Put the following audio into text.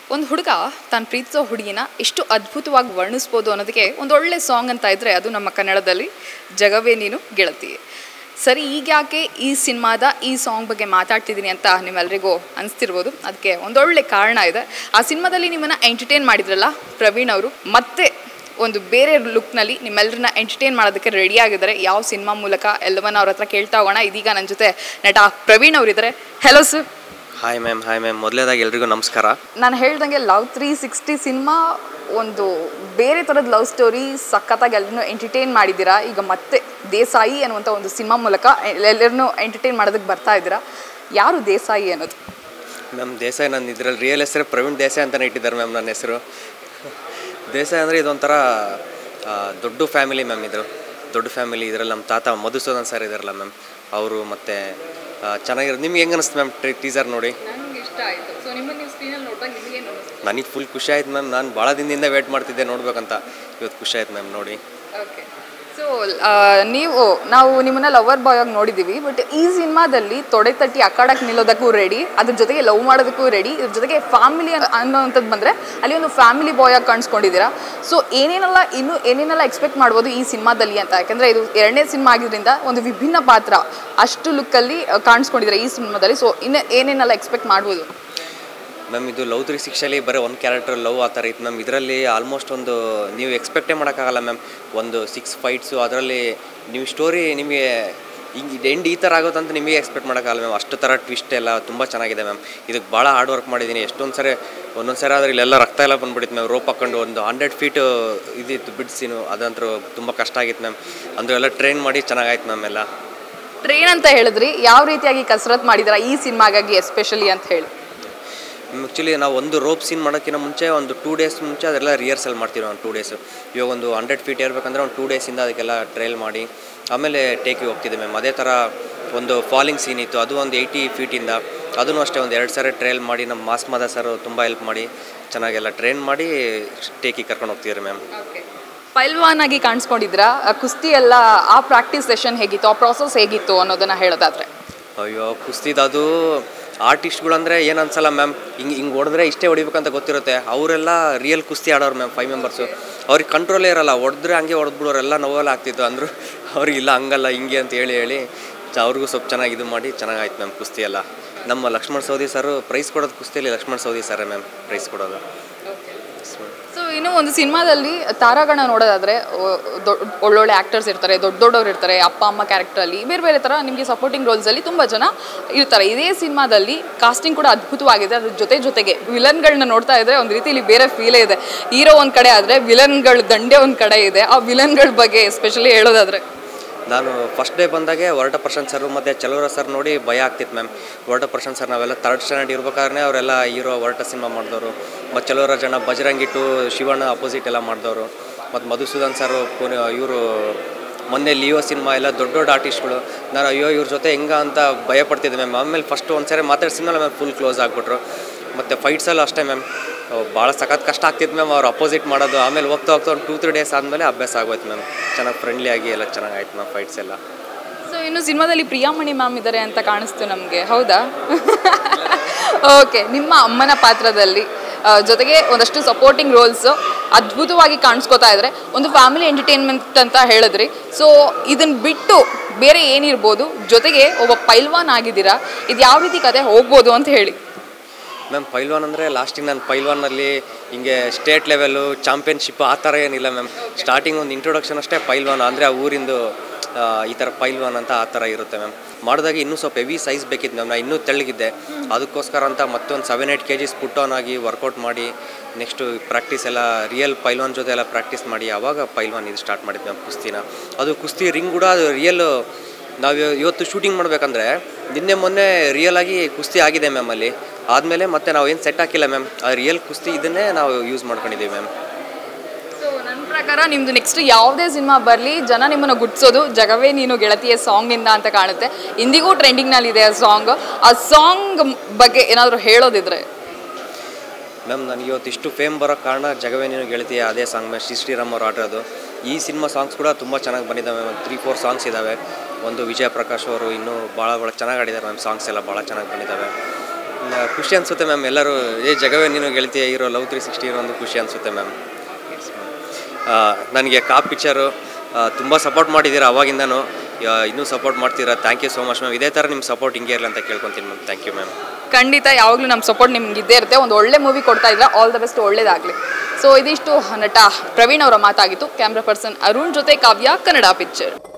ಒಂದು ಹುಡುಗ ತಾನು ಪ್ರೀತಿಸೋ ಹುಡುಗಿನ ಎಷ್ಟು ಅದ್ಭುತವಾಗಿ ವರ್ಣಿಸ್ಬೋದು ಅನ್ನೋದಕ್ಕೆ ಒಂದು ಒಳ್ಳೆ ಸಾಂಗ್ ಅಂತ ಇದ್ದರೆ ಅದು ನಮ್ಮ ಕನ್ನಡದಲ್ಲಿ ಜಗವೇ ನೀನು ಗೆಳತಿ ಸರಿ ಈಗ ಯಾಕೆ ಈ ಸಿನಿಮಾದ ಈ ಸಾಂಗ್ ಬಗ್ಗೆ ಮಾತಾಡ್ತಿದ್ದೀನಿ ಅಂತ ನಿಮ್ಮೆಲ್ಲರಿಗೂ ಅನಿಸ್ತಿರ್ಬೋದು ಅದಕ್ಕೆ ಒಂದೊಳ್ಳೆ ಕಾರಣ ಇದೆ ಆ ಸಿನಿಮಾದಲ್ಲಿ ನಿಮ್ಮನ್ನು ಎಂಟರ್ಟೈನ್ ಮಾಡಿದ್ರಲ್ಲ ಪ್ರವೀಣ್ ಅವರು ಮತ್ತೆ ಒಂದು ಬೇರೆ ಲುಕ್ನಲ್ಲಿ ನಿಮ್ಮೆಲ್ಲರನ್ನ ಎಂಟರ್ಟೈನ್ ಮಾಡೋದಕ್ಕೆ ರೆಡಿ ಆಗಿದ್ದಾರೆ ಯಾವ ಸಿನಿಮಾ ಮೂಲಕ ಎಲ್ಲವನ್ನ ಅವ್ರ ಹತ್ರ ಕೇಳ್ತಾ ಹೋಗೋಣ ಇದೀಗ ನನ್ನ ಜೊತೆ ನಟ ಪ್ರವೀಣ್ ಅವರಿದ್ದಾರೆ hello sir hi ma'am hi ma'am ಮೊದಲೇದಾಗಿ ಎಲ್ರಿಗೂ ನಮಸ್ಕಾರ ನಾನು ಹೇಳ್ದಂಗೆ ಲವ್ ತ್ರೀ ಸಿಕ್ಸ್ಟಿ ಸಿನಿಮಾ ಒಂದು ಬೇರೆ ಥರದ ಲವ್ ಸ್ಟೋರಿ ಸಖತ್ತಾಗಿ ಎಲ್ಲರನ್ನೂ ಎಂಟರ್ಟೈನ್ ಮಾಡಿದ್ದೀರಾ ಈಗ ಮತ್ತೆ ದೇಸಾಯಿ ಅನ್ನುವಂಥ ಒಂದು ಸಿನಿಮಾ ಮೂಲಕ ಎಲ್ಲರನ್ನೂ ಎಂಟರ್ಟೈನ್ ಮಾಡೋದಕ್ಕೆ ಬರ್ತಾ ಇದ್ದೀರಾ ಯಾರು ದೇಸಾಯಿ ಅನ್ನೋದು ಮ್ಯಾಮ್ ದೇಸಾಯಿ ನನ್ನ ಇದರಲ್ಲಿ ರಿಯಲ್ ಹೆಸರು ಪ್ರವೀಣ್ ದೇಸಾಯಿ ಅಂತಲೇ ಇಟ್ಟಿದ್ದಾರೆ ಮ್ಯಾಮ್ ನನ್ನ ಹೆಸರು ದೇಸಾಯಿ ಅಂದರೆ ಇದೊಂಥರ ಆ, ದೊಡ್ಡ ಫ್ಯಾಮಿಲಿ ಮ್ಯಾಮ್ ಇದು ದೊಡ್ಡ ಫ್ಯಾಮಿಲಿ ಇದರಲ್ಲಿ ನಮ್ಮ ತಾತ ಮಧುಸೂದನ್ ಸರ್ ಇದಾರಲ್ಲ ಮ್ಯಾಮ್ ಅವರು ಮತ್ತು ಚೆನ್ನಾಗಿರೋದು ನಿಮ್ಗೆ ಹೆಂಗೆ ಅನಿಸ್ತು ಮ್ಯಾಮ್ ಟೀಸರ್ ನೋಡಿ ನನಗೆ ಇಷ್ಟ ಆಯಿತು ಸೊ ನಿಮ್ಮನ್ನು ನೀವು ಸ್ಕ್ರೀನಲ್ಲಿ ನೋಡಿದಾಗ ನಿಮಗೆ ನನಗೆ ಫುಲ್ ಖುಷಿ ಆಯ್ತು ಮ್ಯಾಮ್ ನಾನು ಭಾಳ ದಿನದಿಂದ ವೇಟ್ ಮಾಡ್ತಿದ್ದೆ ನೋಡ್ಬೇಕಂತ ಇವತ್ತು ಖುಷಿ ಆಯ್ತು ಮ್ಯಾಮ್ ನೋಡಿ ಓಕೆ ಸೊ ನೀವು ನಾವು ನಿಮ್ಮನ್ನ ಲವರ್ ಬಾಯ್ ಆಗಿ ನೋಡಿದ್ದೀವಿ ಬಟ್ ಈ ಸಿನಿಮಾದಲ್ಲಿ ತೊಡೆ ತಟ್ಟಿ ಅಕ್ಕಾಡಕ್ಕೆ ನಿಲ್ಲೋದಕ್ಕೂ ರೆಡಿ ಅದ್ರ ಜೊತೆಗೆ ಲವ್ ಮಾಡೋದಕ್ಕೂ ರೆಡಿ ಇದ್ರ ಜೊತೆಗೆ ಫ್ಯಾಮಿಲಿ ಅನ್ನೋವಂಥದ್ದು ಬಂದರೆ ಅಲ್ಲಿ ಒಂದು ಫ್ಯಾಮಿಲಿ ಬಾಯ್ ಆಗಿ ಕಾಣಿಸ್ಕೊಂಡಿದ್ದೀರಾ ಸೊ ಏನೇನೆಲ್ಲ ಇನ್ನು ಏನೇನೆಲ್ಲ ಎಕ್ಸ್ಪೆಕ್ಟ್ ಮಾಡ್ಬೋದು ಈ ಸಿನಿಮಾದಲ್ಲಿ ಅಂತ ಯಾಕಂದರೆ ಇದು ಎರಡನೇ ಸಿನಿಮಾ ಆಗಿದ್ದರಿಂದ ಒಂದು ವಿಭಿನ್ನ ಪಾತ್ರ ಅಷ್ಟು ಲುಕ್ಕಲ್ಲಿ ಕಾಣಿಸ್ಕೊಂಡಿದ್ದೀರಾ ಈ ಸಿನಿಮಾದಲ್ಲಿ ಸೊ ಇನ್ನು ಏನೇನೆಲ್ಲ ಎಕ್ಸ್ಪೆಕ್ಟ್ ಮಾಡ್ಬೋದು ಮ್ಯಾಮ್ ಇದು ಲವ್ ತ್ರೀ ಸಿಕ್ಸಲ್ಲಿ ಬರೀ ಒಂದು ಕ್ಯಾರೆಕ್ಟರ್ ಲವ್ ಆ ಥರ ಇತ್ತು ಮ್ಯಾಮ್ ಇದರಲ್ಲಿ ಆಲ್ಮೋಸ್ಟ್ ಒಂದು ನೀವು ಎಕ್ಸ್ಪೆಕ್ಟೇ ಮಾಡೋಕ್ಕಾಗಲ್ಲ ಮ್ಯಾಮ್ ಒಂದು ಸಿಕ್ಸ್ ಫೈಟ್ಸು ಅದರಲ್ಲಿ ನೀವು ಸ್ಟೋರಿ ನಿಮಗೆ ಹಿಂಗೆ ಎಂಡ್ ಈ ಥರ ಆಗುತ್ತೆ ಅಂತ ನಿಮಗೆ ಎಕ್ಸ್ಪೆಕ್ಟ್ ಮಾಡೋಕ್ಕಾಗಲ್ಲ ಮ್ಯಾಮ್ ಅಷ್ಟು ಥರ ಟ್ವಿಸ್ಟ್ ಎಲ್ಲ ತುಂಬ ಚೆನ್ನಾಗಿದೆ ಮ್ಯಾಮ್ ಇದಕ್ಕೆ ಭಾಳ ಹಾರ್ಡ್ ವರ್ಕ್ ಮಾಡಿದ್ದೀನಿ ಎಷ್ಟೊಂದು ಸರಿ ಒಂದೊಂದು ಸರಿ ಆದರೆ ಇಲ್ಲೆಲ್ಲ ರಕ್ತ ಎಲ್ಲ ಬಂದ್ಬಿಟ್ಟಿತ್ತು ಮ್ಯಾಮ್ ರೋಪ್ ಹಾಕೊಂಡು ಒಂದು ಹಂಡ್ರೆಡ್ ಫೀಟು ಇದಿತ್ತು ಬಿಡ್ಸಿನು ಅದಂತೂ ತುಂಬ ಕಷ್ಟ ಆಗಿತ್ತು ಮ್ಯಾಮ್ ಅಂದ್ರೆ ಎಲ್ಲ ಟ್ರೈನ್ ಮಾಡಿ ಚೆನ್ನಾಗಾಯ್ತು ಮ್ಯಾಮ್ ಎಲ್ಲ ಟ್ರೈನ್ ಅಂತ ಹೇಳಿದ್ರಿ ಯಾವ ರೀತಿಯಾಗಿ ಕಸರತ್ ಮಾಡಿದ್ದೀರಾ ಈ ಸಿನಿಮಾಗಾಗಿ ಎಸ್ಪೆಷಲಿ ಅಂತ ಹೇಳಿ ಆ್ಯಕ್ಚುಲಿ ನಾವು ಒಂದು ರೋಪ್ ಸೀನ್ ಮಾಡೋಕ್ಕಿಂತ ಮುಂಚೆ ಒಂದು ಟೂ ಡೇಸ್ ಮುಂಚೆ ಅದೆಲ್ಲ ರಿಹರ್ಸಲ್ ಮಾಡ್ತೀವಿ ಒಂದು ಟೂ ಡೇಸ್ ಇವಾಗ ಒಂದು ಹಂಡ್ರೆಡ್ ಫೀಟ್ ಇರಬೇಕಂದ್ರೆ ಒಂದು ಟೂ ಡೇಸಿಂದ ಅದಕ್ಕೆಲ್ಲ ಟ್ರೈಲ್ ಮಾಡಿ ಆಮೇಲೆ ಟೇಕಿಗೆ ಹೋಗ್ತಿದ್ದೆ ಮ್ಯಾಮ್ ಅದೇ ಥರ ಒಂದು ಫಾಲಿಂಗ್ ಸೀನ್ ಇತ್ತು ಅದು ಒಂದು ಏಯ್ಟಿ ಫೀಟಿಂದ ಅದನ್ನು ಅಷ್ಟೇ ಒಂದು ಎರಡು ಸಾರಿ ಟ್ರೈಲ್ ಮಾಡಿ ನಮ್ಮ ಮಾಸ್ ಮಾದ ಸರ್ ತುಂಬ ಹೆಲ್ಪ್ ಮಾಡಿ ಚೆನ್ನಾಗೆಲ್ಲ ಟ್ರೈನ್ ಮಾಡಿ ಟೇಕಿಗೆ ಕರ್ಕೊಂಡು ಹೋಗ್ತಿದ್ರು ಮ್ಯಾಮ್ ಪೈಲ್ವಾನ್ ಆಗಿ ಕಾಣಿಸ್ಕೊಂಡಿದ್ರಾ ಆ ಕುಸ್ತಿ ಎಲ್ಲ ಆ ಪ್ರಾಕ್ಟೀಸ್ ಸೆಷನ್ ಹೇಗಿತ್ತು ಆ ಪ್ರಾಸೆಸ್ ಹೇಗಿತ್ತು ಅನ್ನೋದನ್ನ ಹೇಳೋದಾದ್ರೆ ಅಯ್ಯೋ ಕುಸ್ತಿದು ಅದು ಆರ್ಟಿಸ್ಟ್ಗಳಂದರೆ ಏನು ಅನ್ಸಲ್ಲ ಮ್ಯಾಮ್ ಹಿಂಗೆ ಹಿಂಗೆ ಹೊಡೆದ್ರೆ ಇಷ್ಟೇ ಹೊಡಿಬೇಕಂತ ಗೊತ್ತಿರುತ್ತೆ ಅವರೆಲ್ಲ ರಿಯಲ್ ಕುಸ್ತಿ ಆಡೋರು ಮ್ಯಾಮ್ ಫೈವ್ ಮೆಂಬರ್ಸು ಅವ್ರಿಗೆ ಕಂಟ್ರೋಲೇ ಇರಲ್ಲ ಹೊಡೆದ್ರೆ ಹಂಗೆ ಹೊಡೆದ್ಬಿಡೋರೆಲ್ಲ ನೋವೆಲ್ಲ ಆಗ್ತಿತ್ತು ಅಂದರು ಅವ್ರಿಗೆ ಇಲ್ಲ ಹಂಗಲ್ಲ ಹಿಂಗೆ ಅಂತ ಹೇಳಿ ಹೇಳಿ ಚ- ಅವ್ರಿಗೂ ಸ್ವಲ್ಪ ಚೆನ್ನಾಗಿ ಇದು ಮಾಡಿ ಚೆನ್ನಾಗಾಯ್ತು ಮ್ಯಾಮ್ ಕುಸ್ತಿ ಎಲ್ಲ ನಮ್ಮ ಲಕ್ಷ್ಮಣ್ ಸೌದಿ ಸರು ಪ್ರೈಸ್ ಕೊಡೋದು ಕುಸ್ತಿಯಲ್ಲಿ ಲಕ್ಷ್ಮಣ್ ಸೌದಿ ಸರ್ ಮ್ಯಾಮ್ ಪ್ರೈಸ್ ಕೊಡೋದು ಸೊ ಇನ್ನು ಒಂದು ಸಿನಿಮಾದಲ್ಲಿ ತಾರಾಗಣ ನೋಡೋದಾದ್ರೆ ಒ- ದೊ- ಒಳ್ಳೊಳ್ಳೆ ಆ್ಯಕ್ಟರ್ಸ್ ಇರ್ತಾರೆ ದೊಡ್ಡ ದೊಡ್ಡವ್ರು ಇರ್ತಾರೆ ಅಪ್ಪ ಅಮ್ಮ ಕ್ಯಾರೆಕ್ಟ್ರಲ್ಲಿ ಬೇರೆ ಬೇರೆ ಥರ ನಿಮಗೆ ಸಪೋರ್ಟಿಂಗ್ ರೋಲ್ಸಲ್ಲಿ ತುಂಬ ಜನ ಇರ್ತಾರೆ ಇದೇ ಸಿನಿಮಾದಲ್ಲಿ ಕಾಸ್ಟಿಂಗ್ ಕೂಡ ಅದ್ಭುತವಾಗಿದೆ ಅದ್ರ ಜೊತೆ ಜೊತೆಗೆ ವಿಲನ್ಗಳನ್ನ ನೋಡ್ತಾ ಇದ್ರೆ ಒಂದು ರೀತಿಲಿ ಬೇರೆ ಫೀಲೇ ಇದೆ ಹೀರೋ ಒಂದು ಕಡೆ ಆದರೆ ವಿಲನ್ಗಳ ದಂಡೆ ಒಂದು ಕಡೆ ಇದೆ ಆ ವಿಲನ್ಗಳ ಬಗ್ಗೆ ಎಸ್ಪೆಷಲಿ ಹೇಳೋದಾದ್ರೆ ನಾನು ಫಸ್ಟ್ ಡೇ ಬಂದಾಗೆ ಹೊರಟ ಪ್ರಶಾಂತ್ ಸರ್ ಮತ್ತು ಚಲುವರ ಸರ್ ನೋಡಿ ಭಯ ಆಗ್ತಿತ್ತು ಮ್ಯಾಮ್ ಹೊರಟ ಪ್ರಶಾಂತ್ ಸರ್ ನಾವೆಲ್ಲ ತರ್ಡ್ ಸ್ಟ್ಯಾಂಡರ್ಡ್ ಇರ್ಬೇಕಾದ್ರೆ ಅವರೆಲ್ಲ ಹೀರೋ ಹೊರಟ ಸಿನಿಮಾ ಮಾಡಿದವರು ಮತ್ತು ಚಲುವರ ಜನ ಬಜರಂಗಿಟ್ಟು ಶಿವಣ್ಣ ಅಪೋಸಿಟ್ ಎಲ್ಲ ಮಾಡಿದವರು ಮತ್ತು ಮಧುಸೂದನ್ ಸರ್ ಇವರು ಮೊನ್ನೆ ಲಿಯೋ ಸಿನಿಮಾ ಎಲ್ಲ ದೊಡ್ಡ ದೊಡ್ಡ ಆರ್ಟಿಸ್ಟ್ಗಳು ನಾನು ಅಯ್ಯೋ ಇವ್ರ ಜೊತೆ ಹೆಂಗ ಅಂತ ಭಯ ಪಡ್ತಿದ್ದೆ ಮ್ಯಾಮ್ ಆಮೇಲೆ ಫಸ್ಟ್ ಒಂದು ಸರಿ ಮಾತಾಡ್ಸಿದ್ಮೇಲೆ ಮ್ಯಾಮ್ ಫುಲ್ ಕ್ಲೋಸ್ ಆಗಿಬಿಟ್ರು ಮತ್ತು ಫೈಟ್ಸಲ್ಲೂ ಅಷ್ಟೇ ಮ್ಯಾಮ್ ಭಾಳ ಸಖತ್ ಕಷ್ಟ ಆಗ್ತಿತ್ತು ಮ್ಯಾಮ್ ಅವ್ರು ಅಪೋಸಿಟ್ ಮಾಡೋದು ಆಮೇಲೆ ಹೋಗ್ತಾ ಹೋಗ್ತಾ ಒಂದು ಟೂ ತ್ರೀ ಡೇಸ್ ಆದಮೇಲೆ ಅಭ್ಯಾಸ ಆಗೋಯ್ತು ಮ್ಯಾಮ್ ಚೆನ್ನಾಗಿ ಫ್ರೆಂಡ್ಲಿ ಆಗಿ ಎಲ್ಲ ಚೆನ್ನಾಗಾಯ್ತು ಮ್ಯಾಮ್ ಫೈಟ್ಸ್ ಎಲ್ಲ ಸೊ ಇನ್ನು ಸಿನಿಮಾದಲ್ಲಿ ಪ್ರಿಯಾಮಣಿ ಮ್ಯಾಮ್ ಇದ್ದಾರೆ ಅಂತ ಕಾಣಿಸ್ತು ನಮಗೆ ಹೌದಾ ಓಕೆ ನಿಮ್ಮ ಅಮ್ಮನ ಪಾತ್ರದಲ್ಲಿ ಆ, ಜೊತೆಗೆ ಒಂದಷ್ಟು ಸಪೋರ್ಟಿಂಗ್ ರೋಲ್ಸ್ ಅದ್ಭುತವಾಗಿ ಕಾಣಿಸ್ಕೋತಾ ಇದ್ರೆ ಒಂದು ಫ್ಯಾಮಿಲಿ ಎಂಟರ್ಟೈನ್ಮೆಂಟ್ ಅಂತ ಹೇಳಿದ್ರಿ ಸೊ ಇದನ್ನ ಬಿಟ್ಟು ಬೇರೆ ಏನಿರ್ಬೋದು ಜೊತೆಗೆ ಒಬ್ಬ ಪೈಲ್ವಾನ್ ಆಗಿದ್ದೀರಾ ಇದು ಯಾವ ರೀತಿ ಕತೆ ಹೋಗ್ಬೋದು ಅಂತ ಹೇಳಿ ಮ್ಯಾಮ್ ಪೈಲ್ವಾನ್ ಅಂದರೆ ಲಾಸ್ಟಿಗೆ ನಾನು ಪೈಲ್ವಾನಲ್ಲಿ ಹಿಂಗೆ ಸ್ಟೇಟ್ ಲೆವೆಲ್ಲು ಚಾಂಪಿಯನ್ಶಿಪ್ ಆ ಥರ ಏನಿಲ್ಲ ಮ್ಯಾಮ್ ಸ್ಟಾರ್ಟಿಂಗ್ ಒಂದು ಇಂಟ್ರೊಡಕ್ಷನ್ ಅಷ್ಟೇ ಪೈಲ್ವಾನ್ ಅಂದರೆ ಆ ಊರಿಂದು ಆ, ಈ ಥರ ಪೈಲ್ವಾನ್ ಅಂತ ಆ ಥರ ಇರುತ್ತೆ ಮ್ಯಾಮ್ ಮಾಡಿದಾಗ ಇನ್ನೂ ಸ್ವಲ್ಪ ಹೆವಿ ಸೈಜ್ ಬೇಕಿತ್ತು ಮ್ಯಾಮ್ ನಾನು ಇನ್ನೂ ತೆಳ್ಳಗಿದ್ದೆ ಅದಕ್ಕೋಸ್ಕರ ಅಂತ ಮತ್ತೊಂದು seven eight K Gs put on ಆಗಿ ವರ್ಕೌಟ್ ಮಾಡಿ ನೆಕ್ಸ್ಟು ಪ್ರಾಕ್ಟೀಸ್ ಎಲ್ಲ ರಿಯಲ್ ಪೈಲ್ವಾನ್ ಜೊತೆ ಎಲ್ಲ ಪ್ರಾಕ್ಟೀಸ್ ಮಾಡಿ ಆವಾಗ ಪೈಲ್ವಾನ್ ಇದು ಸ್ಟಾರ್ಟ್ ಮಾಡಿದ್ವಿ ಮ್ಯಾಮ್ ಕುಸ್ತಿನ ಅದು ಕುಸ್ತಿ ರಿಂಗ್ ಕೂಡ ಅದು ರಿಯಲ್ ನಾವು ಇವತ್ತು ಶೂಟಿಂಗ್ ಮಾಡಬೇಕಂದ್ರೆ ನಿನ್ನೆ ಮೊನ್ನೆ ರಿಯಲ್ ಆಗಿ ಕುಸ್ತಿ ಆಗಿದೆ ಮ್ಯಾಮ್ ಅಲ್ಲಿ ಆದಮೇಲೆ ಮತ್ತೆ ನಾವು ಏನು ಸೆಟ್ ಹಾಕಿಲ್ಲ ಮ್ಯಾಮ್ ಆ ರಿಯಲ್ ಕುಸ್ತಿ ಇದನ್ನೇ ನಾವು ಯೂಸ್ ಮಾಡ್ಕೊಂಡಿದ್ದೀವಿ ಮ್ಯಾಮ್ ಸೊ ನನ್ನ ಪ್ರಕಾರ ನಿಮ್ದು ನೆಕ್ಸ್ಟ್ ಯಾವುದೇ ಸಿನಿಮಾ ಬರಲಿ ಜನ ನಿಮ್ಮನ್ನು ಗುಡ್ಸೋದು ಜಗವೇ ನೀನು ಗೆಳತಿಯ ಸಾಂಗಿಂದ ಅಂತ ಕಾಣುತ್ತೆ ಇಂದಿಗೂ ಟ್ರೆಂಡಿಂಗ್ನಲ್ಲಿದೆ ಆ ಸಾಂಗ್ ಆ ಸಾಂಗ್ ಬಗ್ಗೆ ಏನಾದರೂ ಹೇಳೋದಿದ್ರೆ ಮ್ಯಾಮ್ ನನಗೆ ಇವತ್ತು ಇಷ್ಟು ಫೇಮ್ ಬರೋ ಕಾರಣ ಜಗವೇ ನೀನು ಗೆಳತಿಯ ಅದೇ ಸಾಂಗ್ ಮ್ಯಾಮ್ ಶ್ರೀ ಶ್ರೀರಾಮ್ ಅವ್ರು ಆಡಿರೋದು ಈ ಸಿನಿಮಾ ಸಾಂಗ್ಸ್ ಕೂಡ ತುಂಬ ಚೆನ್ನಾಗಿ ಬಂದಿದ್ದಾವೆ ಮ್ಯಾಮ್ ತ್ರೀ ಫೋರ್ ಸಾಂಗ್ಸ್ ಇದ್ದಾವೆ ಒಂದು ವಿಜಯ ಪ್ರಕಾಶ್ ಅವರು ಇನ್ನೂ ಭಾಳ ಭಾಳ ಚೆನ್ನಾಗಿ ಆಡಿದ್ದಾರೆ ಮ್ಯಾಮ್ ಸಾಂಗ್ಸ್ ಎಲ್ಲ ಭಾಳ ಚೆನ್ನಾಗಿ ಬಂದಿದ್ದಾವೆ ನ- ಖುಷಿ ಅನಿಸುತ್ತೆ ಮ್ಯಾಮ್ ಎಲ್ಲರೂ ಏ ಜಗವೇ ನೀನು ಗೆಳತಿಯ ಹೀರೋ ಲವ್ ತ್ರೀ ಸಿಕ್ಸ್ಟಿ ಒಂದು ಖುಷಿ ಅನಿಸುತ್ತೆ ಮ್ಯಾಮ್ ನನಗೆ ಕಾಪ್ ಪಿಕ್ಚರು ತುಂಬ ಸಪೋರ್ಟ್ ಮಾಡಿದ್ದೀರಾ ಅವಾಗಿಂದನೂ ಯಾ- ಇನ್ನೂ ಸಪೋರ್ಟ್ ಮಾಡ್ತೀರಾ thank you so much ma'am ಇದೇ ಥರ ನಿಮ್ಮ ಸಪೋರ್ಟ್ ಹಿಂಗೆ ಇರಲಿ ಅಂತ ಕೇಳ್ಕೊತೀನಿ ಮ್ಯಾಮ್ ಥ್ಯಾಂಕ್ ಯು ಮ್ಯಾಮ್ ಖಂಡಿತ ಯಾವಾಗಲೂ ನಮ್ಮ ಸಪೋರ್ಟ್ ನಿಮ್ಗೆ ಇದ್ದೇ ಇರುತ್ತೆ ಒಂದು ಒಳ್ಳೆ ಮೂವಿ ಕೊಡ್ತಾ ಇದ್ರೆ ಆಲ್ ದ ಬೆಸ್ಟ್ ಒಳ್ಳೇದಾಗಲಿ ಸೊ ಇದಿಷ್ಟು ನಟ ಪ್ರವೀಣ್ ಅವರ ಮಾತಾಗಿತ್ತು ಕ್ಯಾಮ್ರಾ ಪರ್ಸನ್ ಅರುಣ್ ಜೊತೆ ಕಾವ್ಯ ಕನ್ನಡ ಪಿಕ್ಚರ್